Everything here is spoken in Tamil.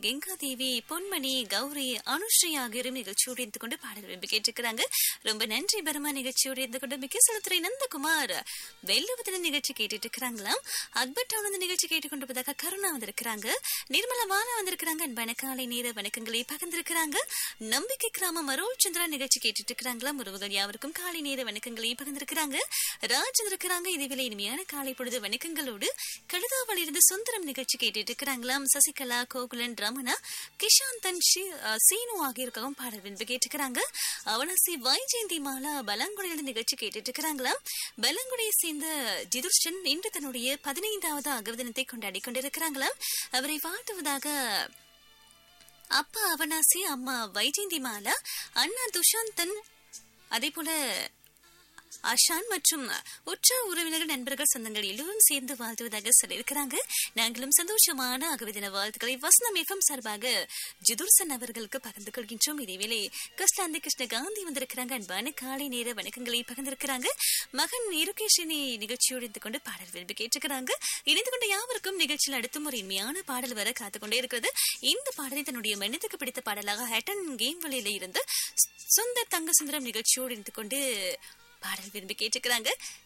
கங்கா தேவி பொன்மணி கௌரி அனுஸ்ரீ ஆகியோரும் நிகழ்ச்சியோடு இருந்து கொண்டு பாடல் விரும்பி கேட்டிருக்கிறாங்க ரொம்ப நன்றி பரமா நிகழ்ச்சியோடு இருந்து கொண்டு மிக்க செலுத்துறை நந்தகுமார் வெள்ளவத்தின நிகழ்ச்சி கேட்டுட்டு இருக்கிறாங்களாம் அக்பர் டவுன் இந்த நிகழ்ச்சி கேட்டுக்கொண்டிருப்பதாக கருணா வந்திருக்கிறாங்க நிர்மலா வானா வந்திருக்கிறாங்க அன்பான காலை நேர வணக்கங்களை பகிர்ந்திருக்கிறாங்க நம்பிக்கை கிராமம் அருள் சந்திரா நிகழ்ச்சி கேட்டுட்டு இருக்கிறாங்களா முருகர்கள் யாவருக்கும் காலை நேர வணக்கங்களை பகிர்ந்திருக்கிறாங்க ராஜ் இருக்கிறாங்க இதுவில இனிமையான காலை பொழுது வணக்கங்களோடு கழுதாவல் இருந்து சுந்தரம் நிகழ்ச்சி கேட்டுட்டு இருக்கிறாங்களாம் சசிகலா கோகுலன் ரமணா கிஷாந்தன் ஷி- அஹ், சீனு ஆகியோருக்காகவும் பாடல் விரும்பி கேட்டுக்கிறாங்க அவனாசி வைஜெயந்தி மாலா பலங்குடியிலிருந்து நிகழ்ச்சி கேட்டுட்டு இருக்கிறாங்களாம் பலங்குடியை சேர்ந்த ஜிதுர்ஷன் இன்று தன்னுடைய பதினைந்தாவது அகவதனத்தை கொண்டாடி கொண்டிருக்கிறாங்களாம் அவரை வாழ்த்துவதாக அப்பா அவனாசி அம்மா வைஜெயந்தி மாலா அண்ணா துஷாந்தன் அதே போல அஷான் மற்றும் உற்ற உறவினர்கள் நண்பர்கள் சொந்தங்கள் எல்லோரும் சேர்ந்து வாழ்த்துவதாக சொல்லியிருக்கிறாங்க நாங்களும் சந்தோஷமான அகவிதின வாழ்த்துக்களை வசனம் எஃப்எம் சார்பாக ஜிதுர்சன் அவர்களுக்கு பகிர்ந்து கொள்கின்றோம் இதேவேளை கிருஷ்ணாந்தி கிருஷ்ண காந்தி வந்திருக்கிறாங்க அன்பான காலை நேர வணக்கங்களை பகிர்ந்திருக்கிறாங்க மகன் இருகேஷினி நிகழ்ச்சியோடு இருந்து கொண்டு பாடல் விரும்பி கேட்டிருக்கிறாங்க இணைந்து கொண்ட யாவருக்கும் நிகழ்ச்சியில் அடுத்த ஒரு இனிமையான பாடல் வர காத்துக்கொண்டே இருக்கிறது இந்த பாடலை தன்னுடைய மனதுக்கு பிடித்த பாடலாக ஹேட்டன் கேம் வழியில இருந்து சுந்தர் தங்க சுந்தரம் நிகழ்ச்சியோடு இருந்து கொண்டு பாடல் விரும்பி கேட்டுக்கிறாங்க